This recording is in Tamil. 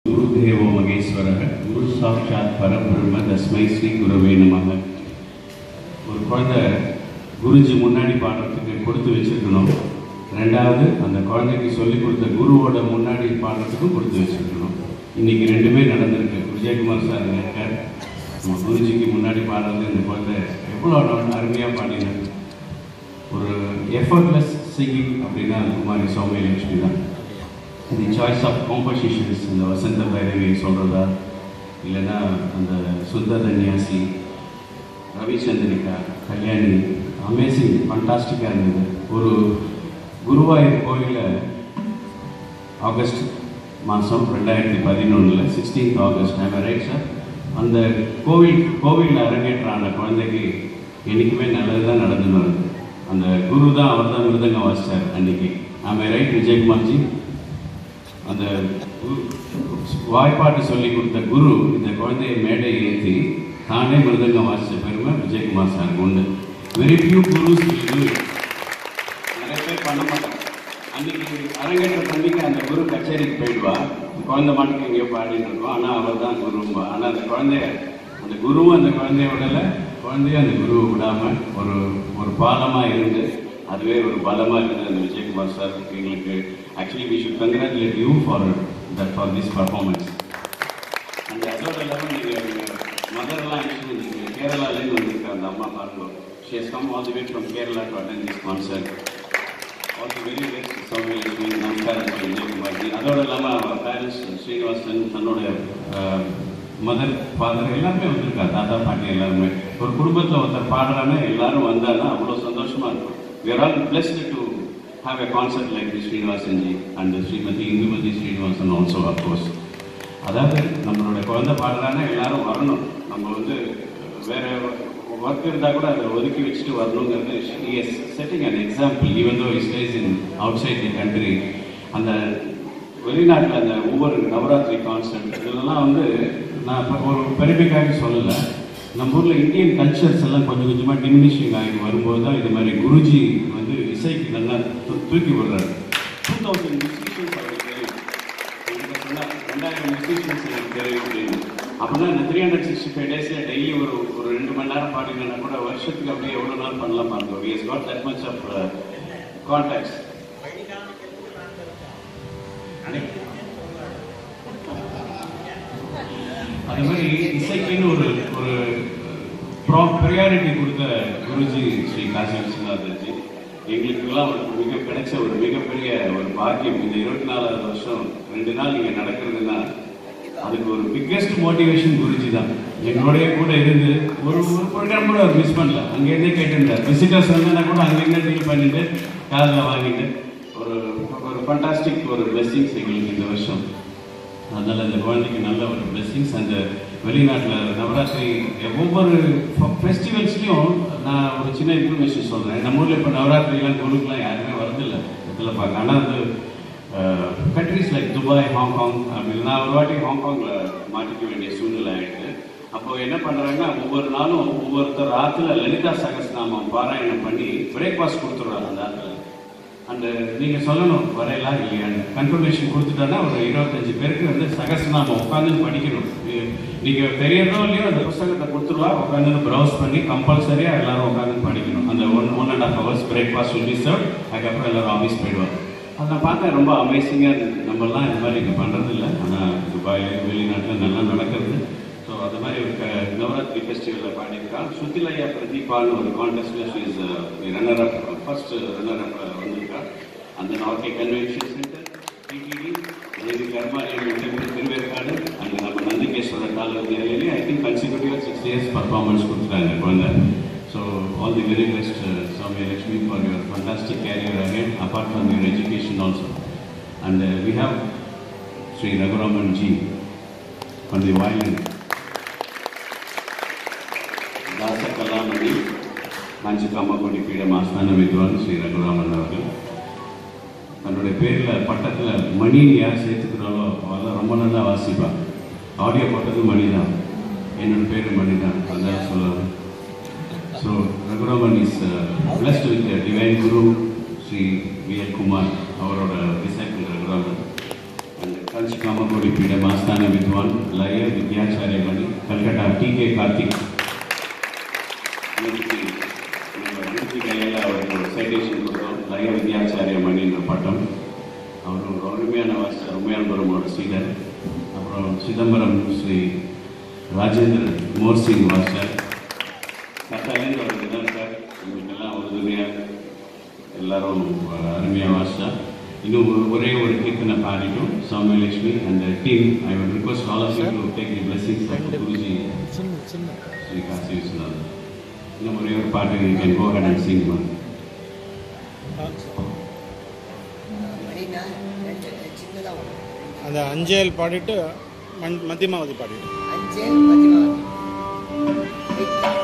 குருதேவோ மகேஸ்வரக குரு சாட்சாத் பரபிரம்ம தஸ்மை ஸ்ரீ குருவே நமக ஒரு குழந்தை குருஜி முன்னாடி பாடுறதுக்கு கொடுத்து வச்சிருக்கணும் ரெண்டாவது அந்த குழந்தைக்கு சொல்லி கொடுத்த குருவோட முன்னாடி பாடுறதுக்கும் கொடுத்து வச்சிருக்கணும் இன்னைக்கு ரெண்டுமே நடந்திருக்கு விஜயகுமார் சார் இருக்கார் நம்ம குருஜிக்கு முன்னாடி பாடுறது இந்த குழந்தை எவ்வளோ அருமையாக பாடினார் ஒரு எஃபர்ட்லெஸ் சிங்கிங் அப்படின்னா அது குமாரி சௌமியலட்சுமி தான் தி சாய்ஸ் ஆஃப் காம்போசிஷன்ஸ் இந்த வசந்த பைரவி சொல்கிறதா இல்லைன்னா அந்த சுத்த தன்யாசி ரவிச்சந்திரிகா கல்யாணி அமேசிங் ஃபண்டாஸ்டிக்காக இருந்தது ஒரு குருவாயூர் கோயிலில் ஆகஸ்ட் மாதம் ரெண்டாயிரத்தி பதினொன்றில் sixteenth August I'm right sir அந்த கோவில் கோவிலில் அரங்கேற்றான குழந்தைக்கு என்றைக்குமே நல்லது தான் நடந்துன்னு வருது அந்த குரு தான் அவர் தான் மிருதங்கம் வாசித்தார் அன்னைக்கு ஆம் ரைட் விஜயகுமார்ஜி அந்த கு- வாய்ப்பாட்டு சொல்லி கொடுத்த குரு இந்த குழந்தையை மேடை ஏற்றி தானே மிருதங்கம் வாசித்த பெருமை விஜயகுமார் சார் உண்டு வெரி ஃபியூ குருஸ் நிறைய பேர் பண்ண மாட்டாங்க அன்னைக்கு அரங்கேற்ற பண்ணிக்கு அந்த குரு கச்சேரிக்கு போயிடுவா குழந்தை மாட்டுக்கு எங்கேயோ பாடிட்டு இருக்கோம் ஆனால் அவர் தான் குரும்பா ஆனால் அந்த குழந்தைய அந்த குருவும் அந்த குழந்தைய விடல குழந்தையும் அந்த குருவை விடாம ஒரு ஒரு பாலமாக இருந்து அதுவே ஒரு பலமாக இருந்தது அந்த விஜயகுமார் சார் எங்களுக்கு actually we should congratulate you for that for this performance அந்த அதோட இல்லாமல் நீங்கள் மதர்லாம் ஆக்சுவலி நீங்கள் கேரளாலேருந்து வந்திருக்க அந்த அம்மா பாருங்க she has come all the way from Kerala to attend this concert all the very best Soumyalakshmi நமஸ்காரம் விஜயகுமார்ஜி அதோட இல்லாமல் அவர் பேரண்ட்ஸ் ஸ்ரீனிவாசன் தன்னோட மதர் ஃபாதர் எல்லாருமே வந்திருக்கா தாத்தா பாட்டி எல்லாருமே ஒரு குடும்பத்தில் ஒருத்தர் பாடுறாங்கன்னா எல்லாரும் வந்தாங்கன்னா அவ்வளோ சந்தோஷமா இருக்கும் we are all blessed to have a concert like this Srinivasanji and Shrimati Indumathi Srinivasan also of course அதாவது நம்மளோட குழந்தை பாடுறாங்கன்னா எல்லாரும் வரணும் நம்ம வந்து வேற ஒர்க் இருந்தால் கூட அதை ஒதுக்கி வச்சுட்டு வரணுங்கிறது is setting an example even though stays in outside the country அந்த வெளிநாட்டில் அந்த ஒவ்வொரு நவராத்திரி கான்சர்ட் இதெல்லாம் வந்து நான் இப்போ ஒரு பெருமைக்காக சொல்லலை நம்ம ஊரில் இந்தியன் கல்ச்சர்ஸ் எல்லாம் கொஞ்சம் கொஞ்சமாக டிமினிஷிங் ஆகி வரும்போது தான் இது மாதிரி குருஜி வந்து இசைக்கு நல்லா தூ- தூக்கி விடுறாரு டூ தௌசண்ட் மியூசிஷியன்ஸ் அவருக்கு தெரியும் என்கிட்ட சொன்னா ரெண்டாயிரம் மியூசிஷியன்ஸ் எனக்கு தெரியும் அப்படின்னு அப்படின்னா இந்த த்ரீ ஹண்ட்ரட் சிக்ஸ்டி ஃபைவ் டேஸில் டெய்லி ஒரு ஒரு ரெண்டு மணி நேரம் பாடினா கூட வருஷத்துக்கு அப்படியே எவ்வளோ நாள் பண்ணலாம் பாருங்க we has got that much of contacts அது மாதிரி இசைக்குன்னு ஒரு ஒரு ப்ரியாரிட்டி கொடுத்த குருஜி ஸ்ரீ காசி விஸ்வநாதர்ஜி எங்களுக்கெல்லாம் ஒரு மிக கிடைச்ச ஒரு மிகப்பெரிய ஒரு பாக்கியம் இந்த இருபத்தி நாலாவது வருஷம் ரெண்டு நாள் இங்கே நடக்கிறதுன்னா அதுக்கு ஒரு பிக்கெஸ்ட் மோட்டிவேஷன் குருஜி தான் எங்களோடய கூட இருந்து ஒரு ஒரு ப்ரோக்ராம் கூட அவர் மிஸ் பண்ணல அங்கேருந்தே கேட்டிருந்தார் விசிட்டர்ஸ் வந்தா கூட அங்கேருந்தே டீல் பண்ணிட்டு காதில் வாங்கிட்டு ஒரு ஒரு ஃபண்டாஸ்டிக் ஒரு பிளெஸிங்ஸ் எங்களுக்கு இந்த வருஷம் அதனால் இந்த குழந்தைக்கு நல்ல ஒரு பிளெஸிங்ஸ் அந்த வெளிநாட்டில் நவராத்திரி ஒவ்வொரு ஃபெஸ்டிவல்ஸ்லையும் நான் ஒரு சின்ன இன்ஃபர்மேஷன் சொல்கிறேன் நம்ம ஊரில் இப்போ நவராத்திரிலாம் குழுக்கெலாம் யாருமே வரதில்லை இதில் பார்க்க ஆனால் வந்து கண்ட்ரிஸ் லைக் துபாய் ஹாங்காங் அப்படி நான் ஒரு வாட்டி ஹாங்காங்கில் மாட்டிக்க வேண்டிய சூழ்நிலை ஆயிடுது அப்போ என்ன பண்ணுறாங்கன்னா ஒவ்வொரு நாளும் ஒவ்வொருத்தர் ஆற்றுல லலிதா சகஸ்நாமம் பாராயணம் பண்ணி பிரேக்ஃபாஸ்ட் கொடுத்துட்றாங்க அந்த ஆற்றுல அந்த நீங்க சொல்லணும் வரையலாம் இல்லையான்னு கன்ஃபர்மேஷன் கொடுத்துட்டோன்னா ஒரு இருபத்தஞ்சு பேருக்கு வந்து சகசநாமம் உட்காந்து படிக்கணும் நீ- நீங்க தெரியறதோ இல்லையோ அந்த புஸ்தகத்தை கொடுத்துருவா உட்காந்து ப்ரௌஸ் பண்ணி கம்பல்சரியா எல்லாரும் உட்காந்து படிக்கணும் அந்த one one and half hours breakfast சொல்லி சர்வ் அதுக்கப்புறம் எல்லாரும் ஆஃபீஸ் போயிடுவாங்க அதை நான் பார்த்தேன் ரொம்ப அமேசிங்காக இருந்தது நம்மலாம் இந்த மாதிரி இங்கே பண்ணுறது இல்லை ஆனால் துபாயில் வெளிநாட்டில் நல்லா நடக்கிறது ஸோ அது மாதிரி ஒரு க- நவராத்திரி ஃபெஸ்டிவலில் பாடியிருக்கான் சுத்திலையா பிரதீபான்னு ஒரு கான்டெஸ்ட்ல she's runner up first runner up வந்திருக்கா அந்த நார்கே கன்வென்ஷன் சென்டர் டிடிடி தேவி கர்மாரியன் இன்டர்வியூ திருவேற்காடு அண்ட் நம்ம நந்திகேஸ்வரர் காலேஜ் ஏரியாலே I think consecutive six years performance கொடுத்துட்டாங்க குழந்தை so all the very best Soumyalakshmi for your fantastic career again apart from your education also and we have Shri Raghuraman ji on the violin. தாச கலாமணி மஞ்சக்காமக்கொடி பீடம் ஆஸ்தான வித்வான் ஸ்ரீ ரகுராமன் அவர்கள் தன்னுடைய பேரில் பட்டத்தில் மணின்னு யார் சேர்த்துக்கிறாளோ அவெல்லாம் ரொம்ப நல்லா வாசிப்பான் ஆடியோ போட்டது மணி தான் என்னோட பேர் மணி தான் அதான் சொல்லலாம் so Raghuraman is blessed with divine guru Shri V L Kumar அவரோட டிசைபிள் ரகுராமன் அண்ட் కంచికామకోడి పీఠ ఆస్థాన విద్వాన్ లయ విద్యాచార్యమణి కల్కటా టీకే కార్తిక్ இன்னைக்கு நம்ம திருச்சி கையில் அவருக்கு சைடேஷன் கொடுத்தோம் லய வித்யாச்சாரியமணின்ற பட்டம் அவர் ஒரு அருமையான வாசர் அருமையான பெருமோட சீடர் அப்புறம் சிதம்பரம் ஸ்ரீ ராஜேந்திரன் மோர்சிங் வாசர் கத்தாலேருந்து அவருக்கு தான் சார் எங்களுக்கெல்லாம் உறுதுணையாக எல்லாரும் அருமையாக வாசா இன்னும் ஒரு ஒரே ஒரு கீர்த்தனை பாடிட்டோம் சௌமியலட்சுமி அந்த team I will request all of you to take the blessings of guruji சின்ன சின்ன ஸ்ரீ காசி விஸ்வநாதன் இன்னும் ஒரே ஒரு பாட்டு you can go ahead and sing one மணினா ரெண்டு சின்னதாக வரும் அந்த அஞ்சேல் பாடிட்டு மண் மத்தியமாவதி பாடிட்டு அஞ்சு பதினாறு